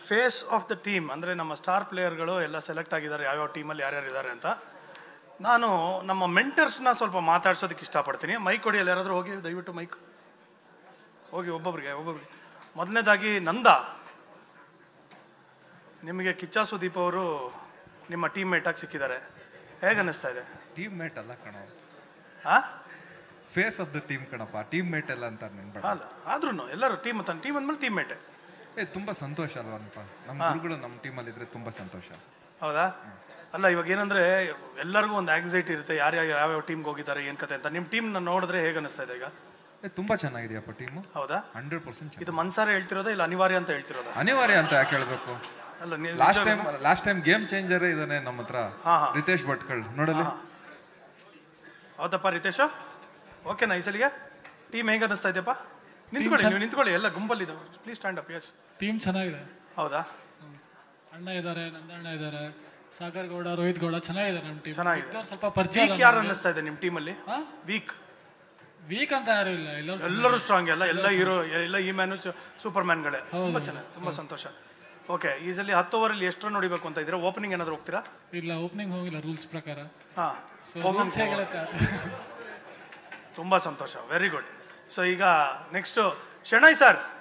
Face of the team ಅಂದರೆ ನಮ್ಮ star ಪ್ಲೇಯರ್ಗಳು ಎಲ್ಲ ಸೆಲೆಕ್ಟ್ ಆಗಿದ್ದಾರೆ ಯಾವ್ಯಾವ ಟೀಮಲ್ಲಿ ಯಾರ್ಯಾರು ಇದ್ದಾರೆ ಅಂತ ನಾನು ನಮ್ಮ ಮೆಂಟರ್ಸ್ನ ಸ್ವಲ್ಪ ಮಾತಾಡ್ಸೋದಕ್ಕೆ ಇಷ್ಟಪಡ್ತೀನಿ ಮೈಕ್ ಕೊಡಿ ಅಲ್ಲಿ ಯಾರಾದರೂ ಹೋಗಿ ದಯವಿಟ್ಟು ಮೈಕ್ ಹೋಗಿ ಒಬ್ಬೊಬ್ರಿಗೆ ಒಬ್ಬೊಬ್ರಿಗೆ ಮೊದಲನೇದಾಗಿ ನಂದ ನಿಮಗೆ ಕಿಚ್ಚ ಸುದೀಪ್ ಅವರು ನಿಮ್ಮ ಟೀಮ್ ಮೇಟಾಗಿ ಸಿಕ್ಕಿದ್ದಾರೆ ಹೇಗೆ ಅನ್ನಿಸ್ತಾ ಇದೆ ಟೀಮ್ ಮೇಟ್ ಅಲ್ಲ ಕಣ ಆ ಫೇಸ್ ಆಫ್ ದ ಟೀಮ್ ಕಣಪ್ಪ ಟೀಮ್ ಮೇಟ್ ಎಲ್ಲ ಅಂತ ನೆನ್ಬೇಡ ಅಲ್ಲ ಆದ್ರೂ ಎಲ್ಲರೂ ಟೀಮ್ ತನ್ನ ಟೀಮ್ ಅಂದ್ಮೇಲೆ ಟೀಮ್ ಮೇಟೆ ಏ ತುಂಬಾ ಸಂತೋಷ ಅಲ್ವನಪ್ಪ ನಮ್ಮ ಗುರುಗಳು ನಮ್ಮ ಟೀಮಲ್ಲಿ ಇದ್ರೆ ತುಂಬಾ ಸಂತೋಷ ಹೌದಾ ಅಲ್ಲ ಇವಾಗ ಏನಂದ್ರೆ ಎಲ್ಲರಿಗೂ ಒಂದು ಆಂಗ್ಸೈಟಿ ಇರುತ್ತೆ ಯಾರ್ಯಾರು ಯಾವ್ಯಾವ ಟೀಮ್ಗೆ ಹೋಗಿದ್ದಾರೆ ಏನ್ ಕತೆ ಅಂತ ನಿಮ್ಮ ಟೀಮ್ ನೋಡಿದ್ರೆ ಹೇಗೆ ಅನಿಸ್ತಾ ಇದೆ ಈಗ ಏ ತುಂಬಾ ಚೆನ್ನಾಗಿದೆಯಪ್ಪ ಟೀಮು ಹೌದಾ ಹಂಡ್ರೆಡ್ ಪರ್ಸೆಂಟ್ ಇದು ಮನ್ಸಾರೆ ಹೇಳ್ತಿರೋದಾ ಇಲ್ಲ ಅನಿವಾರ್ಯ ಅಂತ ಹೇಳ್ತಿರೋದಾ ಅನಿವಾರ್ಯ ಅಂತ ಯಾಕೆ ಹೇಳ್ಬೇಕು ಅಲ್ಲ ನೀವು last time last time game changer ಇದಾನೆ ನಮ್ಮ ಹತ್ರ ಹಾ, ಹಾ. ರಿತೇಶ್ ಭಟ್ಕಳ್ ನೋಡಲಿ ಹೌದಪ್ಪ ರಿತೇಶ ಓಕೆನಾ ಈ ಸಲಿಗೆ ಟೀಮ್ ಹೇಗೆ ಅನಿಸ್ತಾ ಇದೆಯಪ್ಪ ನಿಂತ್ಕೊಳ್ಳಿ ನೀವು ನಿಂತ್ಕೊಳ್ಳಿ ಎಲ್ಲ ಗುಂಪಲ್ಲಿದ್ದು please stand up yes team ಚೆನ್ನಾಗಿದೆ ಹೌದಾ ಅಣ್ಣ ಇದ್ದಾರೆ ನಂದಣ್ಣ ಇದ್ದಾರೆ ಸಾಗರ್ ಗೌಡ ರೋಹಿತ್ ಗೌಡ ಚೆನ್ನಾಗಿದೆ ನಮ್ಮ ಟೀಮ್ ಚೆನ್ನಾಗಿದೆ. ಸ್ವಲ್ಪ ಪರಿಚಯ ವೀಕ್ ಯಾರು ಅನ್ನಿಸ್ತಾ ಇದೆ ನಿಮ್ಮ ಟೀಮಲ್ಲಿ ವೀಕ್ ವೀಕ್ ಅಂತ ಯಾರು ಇಲ್ಲ ಎಲ್ಲರೂ ಎಲ್ಲರೂ ಸ್ಟ್ರಾಂಗ್ ಎಲ್ಲ ಎಲ್ಲ ಹೀರೋ ಎಲ್ಲ ಈ ಮ್ಯಾನು ಸೂಪರ್ ಮ್ಯಾನ್ಗಳೇ ತುಂಬಾ ಚೆನ್ನಾಗಿ ತುಂಬಾ ಸಂತೋಷ ಓಕೆ ಈ ಸಲ ಹತ್ತು ಓವರಲ್ಲಿ ಎಷ್ಟು ರನ್ ಹೊಡಿಬೇಕು ಅಂತ ಇದ್ರೆ ಓಪನಿಂಗ್ ಏನಾದ್ರು ಹೋಗ್ತೀರಾ ಇಲ್ಲ ಓಪನಿಂಗ್ ಹೋಗಿಲ್ಲ ರೂಲ್ಸ್ ಪ್ರಕಾರ ಹಾ ಸೊ ರೂಲ್ಸ್ ಹೇಗಿರುತ್ತೆ ಅದು. ತುಂಬಾ ಸಂತೋಷ ವೆರಿ ಗುಡ್ ಸೊ ಈಗ ನೆಕ್ಸ್ಟ್ ಶೆಣೈ ಸರ್